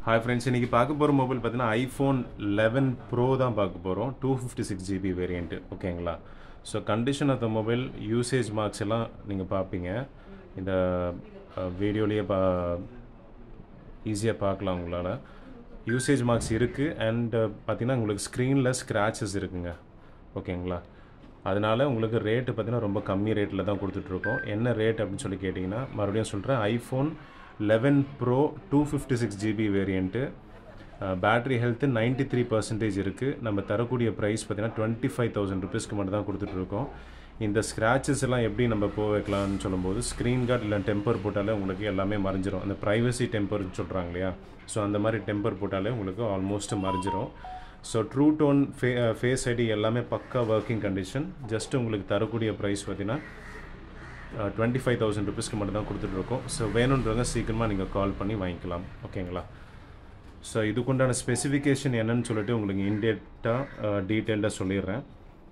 hi friends இன்றைக்கி பார்க்க போகிற மொபைல் பார்த்தீங்கன்னா ஐஃபோன் லெவன் ப்ரோ தான் பார்க்க போகிறோம் two fifty six GB variant ஓகேங்களா so condition of the mobile usage marks எல்லாம் நீங்கள் பார்ப்பீங்க இந்த வீடியோலேயே பா ஈஸியாக பார்க்கலாம் உங்களால் யூசேஜ் மார்க்ஸ் இருக்குது அண்ட் பார்த்தீங்கன்னா உங்களுக்கு ஸ்க்ரீனில் ஸ்க்ராச்சஸ் இருக்குங்க ஓகேங்களா அதனால உங்களுக்கு ரேட்டு பார்த்தீங்கன்னா ரொம்ப கம்மி ரேட்டில் தான் கொடுத்துட்ருக்கோம் என்ன ரேட் அப்படின்னு சொல்லி கேட்டிங்கன்னா மறுபடியும் சொல்கிறேன் iPhone eleven pro two fifty six GB variant battery health ninety three percentage இருக்குது நம்ம தரக்கூடிய ப்ரைஸ் பார்த்தீங்கன்னா டுவெண்ட்டி ஃபைவ் தௌசண்ட் ருபீஸ்க்கு மட்டும் தான் கொடுத்துட்ருக்கோம் இந்த ஸ்க்ராச்சஸ் எல்லாம் எப்படி நம்ம போக வைக்கலாம்னு சொல்லும்போது ஸ்க்ரீன் கார்டு இல்லை டெம்பர் போட்டாலே உங்களுக்கு எல்லாமே மறைஞ்சிரும் அந்த ப்ரைவசி டெம்பர்னு சொல்கிறாங்க இல்லையா ஸோ அந்த மாதிரி டெம்பர் போட்டாலே உங்களுக்கு ஆல்மோஸ்ட் மறைஞ்சிரும் ஸோ ட்ரூ டோன் ஃபே ஃபேஸ் ஐடி எல்லாமே பக்கா ஒர்க்கிங் கண்டிஷன் ஜஸ்ட் உங்களுக்கு தரக்கூடிய ப்ரைஸ் பார்த்தீங்கன்னா டுவெண்ட்டி ஃபைவ் தௌசண்ட் ருபீஸ்க்கு மட்டும் தான் கொடுத்துட்ருக்கோம் ஸோ வேணுன்றவங்க சீக்கிரமாக நீங்கள் கால் பண்ணி வாங்கிக்கலாம் ஓகேங்களா ஸோ இதுக்குண்டான ஸ்பெசிஃபிகேஷன் என்னன்னு சொல்லிட்டு உங்களுக்கு இன்டெப்டாக டீட்டெயில்டாக சொல்லிடுறேன்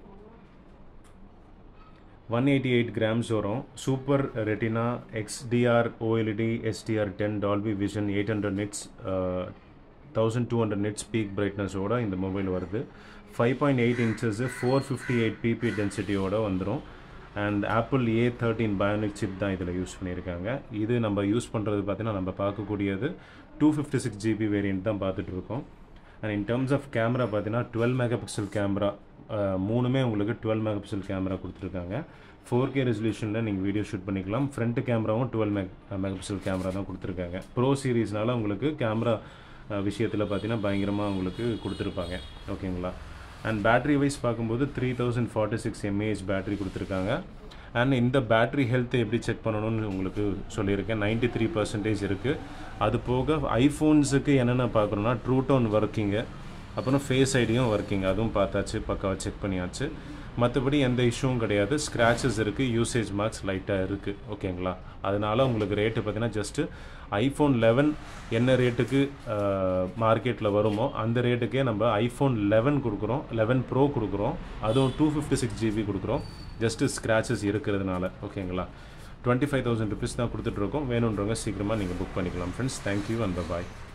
ஒன் எயிட்டி எயிட் கிராம்ஸ் வரும் super retina XDR OLED SDR ten Dolby vision eight hundred nits thousand two hundred nits peak பிரைட்னஸோட இந்த மொபைல் வருது five point eight inches four fifty eight PP டென்சிட்டியோட வந்துடும் and Apple A thirteen bionic chip தான் இதில் use பண்ணியிருக்காங்க இது நம்ம யூஸ் பண்ணுறது பார்த்தீங்கன்னா நம்ம பார்க்கக்கூடியது two fifty six GB variant தான் பார்த்துட்டு இருக்கோம் and in terms of camera பார்த்தீங்கன்னா டுவெல் மெகா பிக்சல் கேமரா மூணுமே உங்களுக்கு டுவெல் மெகா பிக்சல் கேமரா கொடுத்துருக்காங்க ஃபோர் கே ரெசல்யூஷனில் நீங்கள் வீடியோ ஷூட் பண்ணிக்கலாம் ஃப்ரண்ட் கேமராவும் டுவெல் மெக் மெகா பிக்சல் கேமரா தான் கொடுத்துருக்காங்க ப்ரோ சீரீஸ்னால உங்களுக்கு கேமரா விஷயத்தில் பார்த்தீங்கன்னா பயங்கரமாக உங்களுக்கு கொடுத்துருப்பாங்க ஓகேங்களா அண்ட் பேட்ரி வைஸ் பார்க்கும்போது three thousand forty six mAh battery கொடுத்துருக்காங்க அண்ட் இந்த பேட்ரி ஹெல்த்தை எப்படி செக் பண்ணணும்னு உங்களுக்கு சொல்லியிருக்கேன் நைன்டி த்ரீ பர்சன்டேஜ் இருக்குது அது போக ஐஃபோன்ஸுக்கு என்னென்ன பார்க்குறோன்னா ட்ரூ டோன் ஒர்க்கிங்கு அப்புறம் ஃபேஸ் ஐடியும் ஒர்க்கிங் அதுவும் பார்த்தாச்சு பக்காவாக செக் பண்ணியாச்சு மற்றபடி எந்த இஷ்யூவும் கிடையாது ஸ்க்ராச்சஸ் இருக்குது யூசேஜ் மார்க்ஸ் லைட்டாக இருக்குது ஓகேங்களா அதனால் உங்களுக்கு ரேட்டு பார்த்தீங்கன்னா ஜஸ்ட்டு ஐஃபோன் லெவன் என்ன ரேட்டுக்கு மார்க்கெட்டில் வருமோ அந்த ரேட்டுக்கே நம்ம ஐஃபோன் லெவன் கொடுக்குறோம் லெவன் ப்ரோ கொடுக்குறோம் அதுவும் டூ ஃபிஃப்டி சிக்ஸ் ஜிபி கொடுக்குறோம் ஜஸ்ட்டு ஸ்க்ராச்சஸ் இருக்கிறதுனால ஓகேங்களா டுவெண்ட்டி ஃபைவ் தௌசண்ட் ருபீஸ் தான் கொடுத்துட்ருக்கோம் வேணுன்றவங்க சீக்கிரமாக நீங்கள் புக் பண்ணிக்கலாம் ஃப்ரெண்ட்ஸ் தேங்க்யூ அண்ட் பாய்